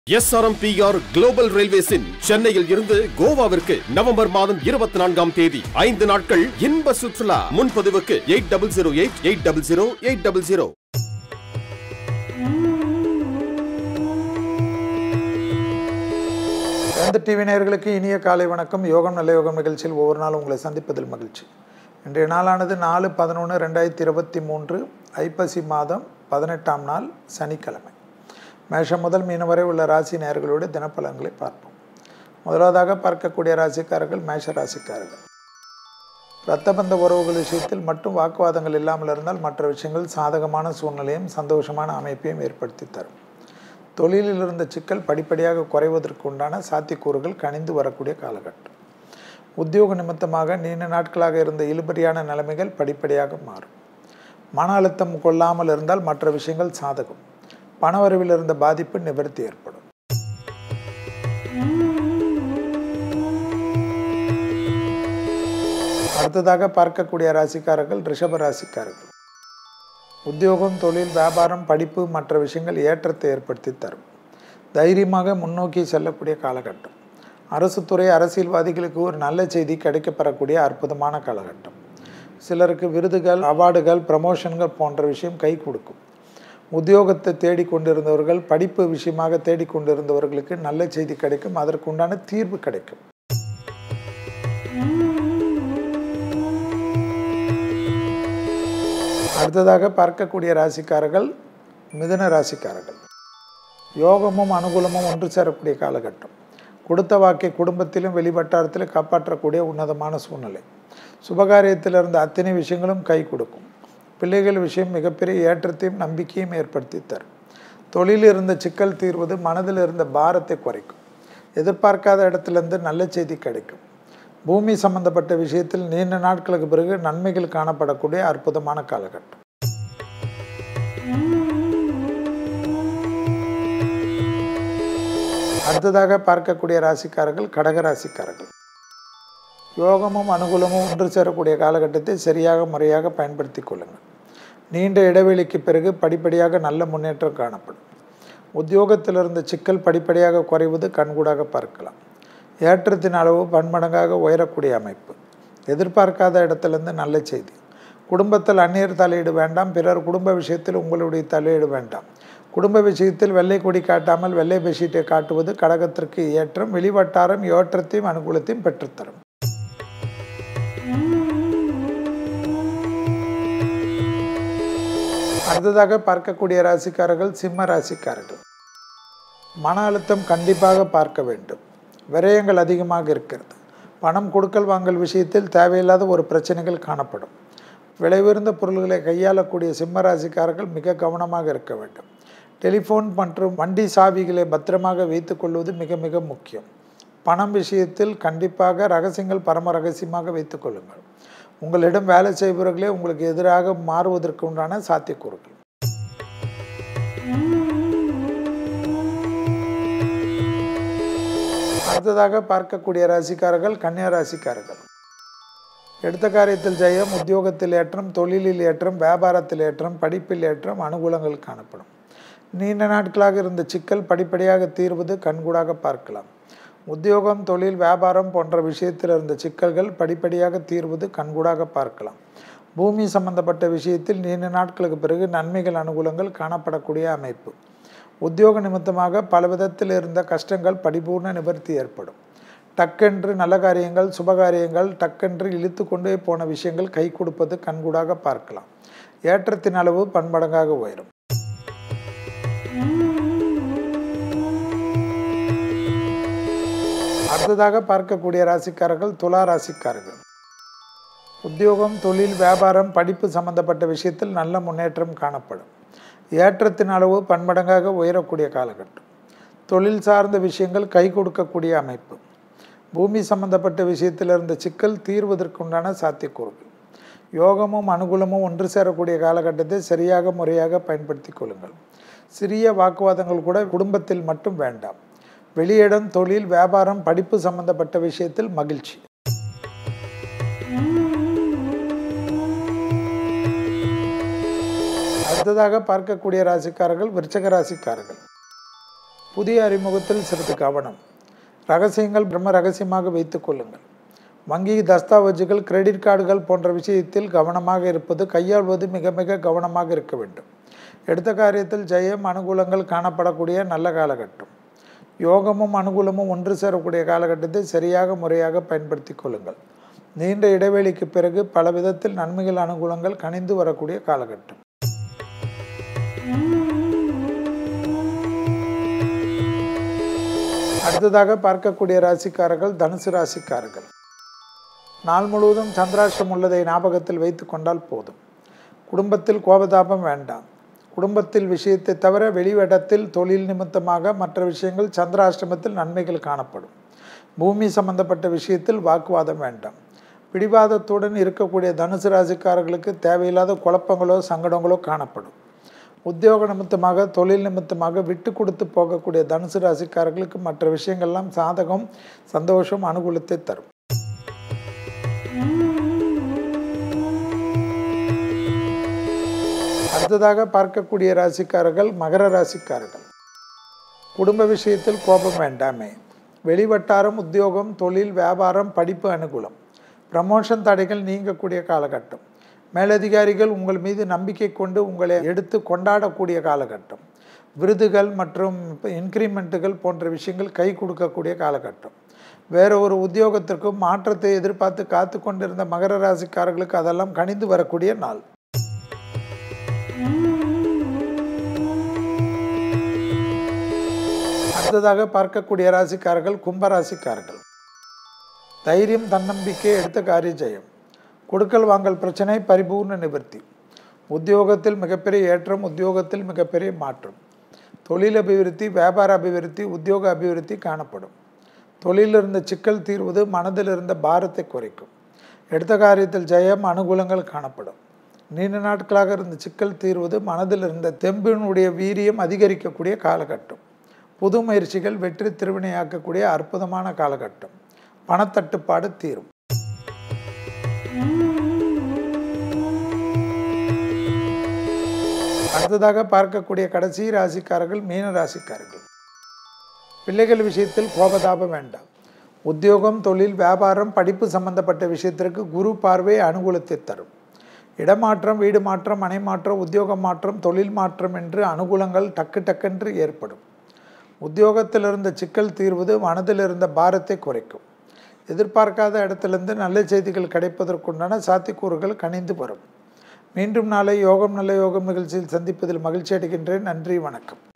SRMPR global ரயில்வேஸின் சென்னையில் இருந்து கோவாவிற்கு November மாதம் இருபத்தி நான்காம் தேதி ஐந்து நாட்கள் இன்ப சுற்றுலா முன்பதிவுக்கு eight double zero eight eight double zero eight double zero எந்த டிவி நேயர்களுக்கு இனிய காலை வணக்கம் யோகம் நல்ல யோகம் நிகழ்ச்சியில் ஒவ்வொரு நாளும் உங்களை சந்திப்பதில் மகிழ்ச்சி இன்றைய நாளானது நாலு பதினொன்று ரெண்டாயிரத்தி இருபத்தி மூன்று ஐப்பசி மாதம் பதினெட்டாம் நாள் சனிக்கிழமை மேஷம் முதல் மீன வரை உள்ள ராசி நேயர்களோடு தினப்பலன்களை பார்ப்போம் முதலாவதாக பார்க்கக்கூடிய ராசிக்காரர்கள் மேஷ ராசிக்காரர்கள் இரத்தபந்த உறவுகள் விஷயத்தில் மட்டும் வாக்குவாதங்கள் இல்லாமல் இருந்தால் மற்ற விஷயங்கள் சாதகமான சூழ்நிலையும் சந்தோஷமான அமைப்பையும் ஏற்படுத்தி தரும் தொழிலில் இருந்த சிக்கல் படிப்படியாக குறைவதற்கு உண்டான சாத்தியக்கூறுகள் கனிந்து வரக்கூடிய காலகட்டம் உத்தியோக நிமித்தமாக நீண்ட நாட்களாக இருந்த இழுபறியான நிலைமைகள் படிப்படியாக மாறும் மன அழுத்தம் கொள்ளாமல் இருந்தால் மற்ற விஷயங்கள் சாதகம் பணவரவில் இருந்த பாதிப்பு நிவர்த்தி ஏற்படும் அடுத்ததாக பார்க்கக்கூடிய ராசிக்காரர்கள் ரிஷப ராசிக்காரர்கள் உத்தியோகம் தொழில் வியாபாரம் படிப்பு மற்ற விஷயங்கள் ஏற்றத்தை ஏற்படுத்தி தரும் தைரியமாக முன்னோக்கி செல்லக்கூடிய காலகட்டம் அரசு துறை அரசியல்வாதிகளுக்கு ஒரு நல்ல செய்தி கிடைக்கப்பெறக்கூடிய அற்புதமான காலகட்டம் சிலருக்கு விருதுகள் அவார்டுகள் ப்ரமோஷன்கள் போன்ற விஷயம் கை கொடுக்கும் உத்தியோகத்தை தேடிக்கொண்டிருந்தவர்கள் படிப்பு விஷயமாக தேடிக்கொண்டிருந்தவர்களுக்கு நல்ல செய்தி கிடைக்கும் அதற்குண்டான தீர்வு கிடைக்கும் அடுத்ததாக பார்க்கக்கூடிய ராசிக்காரர்கள் மிதுன ராசிக்காரர்கள் யோகமும் அனுகூலமும் ஒன்று சேரக்கூடிய காலகட்டம் கொடுத்த வாக்கை குடும்பத்திலும் வெளிவட்டாரத்திலும் காப்பாற்றக்கூடிய உன்னதமான சூழ்நிலை சுபகாரியத்தில் இருந்த அத்தனை விஷயங்களும் கை கொடுக்கும் பிள்ளைகள் விஷயம் மிகப்பெரிய ஏற்றத்தையும் நம்பிக்கையும் ஏற்படுத்தி தரும் தொழிலில் இருந்த சிக்கல் தீர்வது மனதில் இருந்த பாரத்தை குறைக்கும் எதிர்பார்க்காத இடத்துலேருந்து நல்ல செய்தி கிடைக்கும் பூமி சம்பந்தப்பட்ட விஷயத்தில் நீண்ட நாட்களுக்கு பிறகு நன்மைகள் காணப்படக்கூடிய அற்புதமான காலகட்டம் அடுத்ததாக பார்க்கக்கூடிய ராசிக்காரர்கள் கடக ராசிக்காரர்கள் யோகமும் அனுகூலமும் ஒன்று சேரக்கூடிய காலகட்டத்தை சரியாக முறையாக பயன்படுத்தி கொள்ளுங்கள் நீண்ட இடைவெளிக்கு பிறகு படிப்படியாக நல்ல முன்னேற்றம் காணப்படும் உத்தியோகத்தில் இருந்த சிக்கல் படிப்படியாக குறைவது கண்கூடாக பார்க்கலாம் ஏற்றத்தின் அளவு பன்மடங்காக உயரக்கூடிய அமைப்பு எதிர்பார்க்காத இடத்துலேருந்து நல்ல செய்தி குடும்பத்தில் அந்நியர் தலையீடு வேண்டாம் பிறர் குடும்ப விஷயத்தில் உங்களுடைய தலையீடு வேண்டாம் குடும்ப விஷயத்தில் வெள்ளை கொடி காட்டாமல் வெள்ளை பெஷீட்டை காட்டுவது கடகத்திற்கு ஏற்றம் வெளிவட்டாரம் ஏற்றத்தையும் அனுகூலத்தையும் பெற்றுத்தரும் அடுத்ததாக பார்க்கக்கூடிய ராசிக்காரர்கள் சிம்ம ராசிக்காரர்கள் மன அழுத்தம் கண்டிப்பாக பார்க்க வேண்டும் விரயங்கள் அதிகமாக இருக்கிறது பணம் கொடுக்கல் வாங்கல் விஷயத்தில் தேவையில்லாத ஒரு பிரச்சனைகள் காணப்படும் விலையுயர்ந்த பொருள்களை கையாளக்கூடிய சிம்ம ராசிக்காரர்கள் மிக கவனமாக இருக்க வேண்டும் டெலிஃபோன் மற்றும் வண்டி சாவிகளை பத்திரமாக வைத்து கொள்வது மிக மிக முக்கியம் பணம் விஷயத்தில் கண்டிப்பாக ரகசியங்கள் பரம ரகசியமாக வைத்துக் கொள்ளுங்கள் உங்களிடம் வேலை செய்பவர்களே உங்களுக்கு எதிராக மாறுவதற்கு உண்டான சாத்தியக்கூறுகள் அடுத்ததாக பார்க்கக்கூடிய ராசிக்காரர்கள் கன்னியா ராசிக்காரர்கள் எடுத்த காரியத்தில் ஜெயம் உத்தியோகத்தில் ஏற்றம் தொழிலில் ஏற்றம் வியாபாரத்தில் ஏற்றம் படிப்பில் ஏற்றம் அனுகூலங்கள் காணப்படும் நீண்ட நாட்களாக இருந்த சிக்கல் படிப்படியாக தீர்வது கண்கூடாக பார்க்கலாம் உத்தியோகம் தொழில் வியாபாரம் போன்ற விஷயத்தில் இருந்த சிக்கல்கள் படிப்படியாக தீர்வது கண்கூடாக பார்க்கலாம் பூமி சம்பந்தப்பட்ட விஷயத்தில் நீண்ட நாட்களுக்கு பிறகு நன்மைகள் அனுகூலங்கள் காணப்படக்கூடிய அமைப்பு உத்தியோக நிமித்தமாக பல விதத்தில் இருந்த கஷ்டங்கள் படிபூர்ண நிவர்த்தி ஏற்படும் டக்கென்று நல்ல காரியங்கள் சுபகாரியங்கள் டக்கென்று இழுத்து கொண்டே போன விஷயங்கள் கை கொடுப்பது கண்கூடாக பார்க்கலாம் ஏற்றத்தின் அளவு பன்மடங்காக உயரும் அடுத்ததாக பார்க்கக்கூடிய ராசிக்காரர்கள் துலா ராசிக்காரர்கள் உத்தியோகம் தொழில் வியாபாரம் படிப்பு சம்பந்தப்பட்ட விஷயத்தில் நல்ல முன்னேற்றம் காணப்படும் ஏற்றத்தின் அளவு பன்மடங்காக உயரக்கூடிய காலகட்டம் தொழில் சார்ந்த விஷயங்கள் கை கொடுக்கக்கூடிய அமைப்பு பூமி சம்பந்தப்பட்ட விஷயத்தில் இருந்த சிக்கல் தீர்வதற்குண்டான சாத்தியக்கூறுகள் யோகமும் அனுகூலமும் ஒன்று சேரக்கூடிய காலகட்டத்தை சரியாக முறையாக பயன்படுத்தி கொள்ளுங்கள் சிறிய வாக்குவாதங்கள் கூட குடும்பத்தில் மட்டும் வேண்டாம் வெளியிடம் தொழில் வியாபாரம் படிப்பு சம்பந்தப்பட்ட விஷயத்தில் மகிழ்ச்சி அடுத்ததாக பார்க்கக்கூடிய ராசிக்காரர்கள் விருச்சக ராசிக்காரர்கள் புதிய அறிமுகத்தில் சிறிது கவனம் ரகசியங்கள் பிரம்ம ரகசியமாக வைத்துக் கொள்ளுங்கள் வங்கி தஸ்தாவேஜுகள் கிரெடிட் கார்டுகள் போன்ற விஷயத்தில் கவனமாக இருப்பது கையாள்வது மிக மிக கவனமாக இருக்க வேண்டும் எடுத்த காரியத்தில் ஜெயம் அனுகூலங்கள் காணப்படக்கூடிய நல்ல காலகட்டம் யோகமும் அனுகூலமும் ஒன்று சேரக்கூடிய காலகட்டத்தை சரியாக முறையாக பயன்படுத்தி கொள்ளுங்கள் நீண்ட இடைவெளிக்கு பிறகு பல விதத்தில் நன்மைகள் அனுகூலங்கள் கனிந்து வரக்கூடிய காலகட்டம் அடுத்ததாக பார்க்கக்கூடிய ராசிக்காரர்கள் தனுசு ராசிக்காரர்கள் நாள் முழுவதும் சந்திராஷ்டம் உள்ளதை ஞாபகத்தில் வைத்து கொண்டால் போதும் குடும்பத்தில் கோபதாபம் வேண்டாம் குடும்பத்தில் விஷயத்தை தவிர வெளிவடத்தில் தொழில் நிமித்தமாக மற்ற விஷயங்கள் சந்திராஷ்டமத்தில் நன்மைகள் காணப்படும் பூமி சம்பந்தப்பட்ட விஷயத்தில் வாக்குவாதம் வேண்டாம் பிடிவாதத்துடன் இருக்கக்கூடிய தனுசு ராசிக்காரர்களுக்கு தேவையில்லாத குழப்பங்களோ சங்கடங்களோ காணப்படும் உத்தியோக நிமித்தமாக தொழில் நிமித்தமாக விட்டு கொடுத்து போகக்கூடிய தனுசு ராசிக்காரர்களுக்கு மற்ற விஷயங்கள்லாம் சாதகம் சந்தோஷம் அனுகூலத்தை தரும் அடுத்ததாக பார்க்கக்கூடிய ராசிக்காரர்கள் மகர ராசிக்காரர்கள் குடும்ப விஷயத்தில் கோபம் வேண்டாமே வெளிவட்டாரம் உத்தியோகம் தொழில் வியாபாரம் படிப்பு அனுகூலம் ப்ரமோஷன் தடைகள் நீங்கக்கூடிய காலகட்டம் மேலதிகாரிகள் உங்கள் மீது நம்பிக்கை கொண்டு உங்களை எடுத்து கொண்டாடக்கூடிய காலகட்டம் விருதுகள் மற்றும் இன்க்ரிமெண்ட்டுகள் போன்ற விஷயங்கள் கை கொடுக்கக்கூடிய காலகட்டம் வேற ஒரு உத்தியோகத்திற்கும் மாற்றத்தை எதிர்பார்த்து காத்து கொண்டிருந்த மகர ராசிக்காரர்களுக்கு அதெல்லாம் கணிந்து வரக்கூடிய நாள் அடுத்ததாக பார்க்கக்கூடிய ராசிக்காரர்கள் கும்ப ராசிக்காரர்கள் தைரியம் தன்னம்பிக்கை எடுத்த காரிய ஜெயம் கொடுக்கல் வாங்கல் பிரச்சனை பரிபூர்ண நிவர்த்தி உத்தியோகத்தில் மிகப்பெரிய ஏற்றம் உத்தியோகத்தில் மிகப்பெரிய மாற்றம் தொழில் அபிவிருத்தி வியாபார அபிவிருத்தி உத்தியோக அபிவிருத்தி காணப்படும் தொழிலில் இருந்த சிக்கல் தீர்வது மனதில் இருந்த பாரத்தை குறைக்கும் எடுத்த காரியத்தில் ஜெயம் அனுகூலங்கள் காணப்படும் நீண்ட நாட்களாக இருந்த சிக்கல் தீர்வது மனதில் இருந்த தெம்பினுடைய வீரியம் அதிகரிக்கக்கூடிய காலகட்டம் புது முயற்சிகள் வெற்றி திருவினையாக்கக்கூடிய அற்புதமான காலகட்டம் பணத்தட்டுப்பாடு தீரும் அடுத்ததாக பார்க்கக்கூடிய கடைசி ராசிக்காரர்கள் மீன ராசிக்காரர்கள் பிள்ளைகள் விஷயத்தில் கோபதாபம் வேண்டாம் உத்தியோகம் தொழில் வியாபாரம் படிப்பு சம்பந்தப்பட்ட விஷயத்திற்கு குரு பார்வை அனுகூலத்தை தரும் இடமாற்றம் வீடு மாற்றம் மனை மாற்றம் உத்தியோக மாற்றம் தொழில் மாற்றம் என்று அனுகூலங்கள் டக்கு டக்கென்று ஏற்படும் உத்தியோகத்தில் இருந்த சிக்கல் தீர்வது மனதில் இருந்த பாரத்தை குறைக்கும் எதிர்பார்க்காத இடத்திலிருந்து நல்ல செய்திகள் கிடைப்பதற்குண்டான சாத்தியக்கூறுகள் கனிந்து வரும் மீண்டும் நாளை யோகம் நல்ல யோகம் நிகழ்ச்சியில் சந்திப்பதில் மகிழ்ச்சி அடைகின்றேன் நன்றி வணக்கம்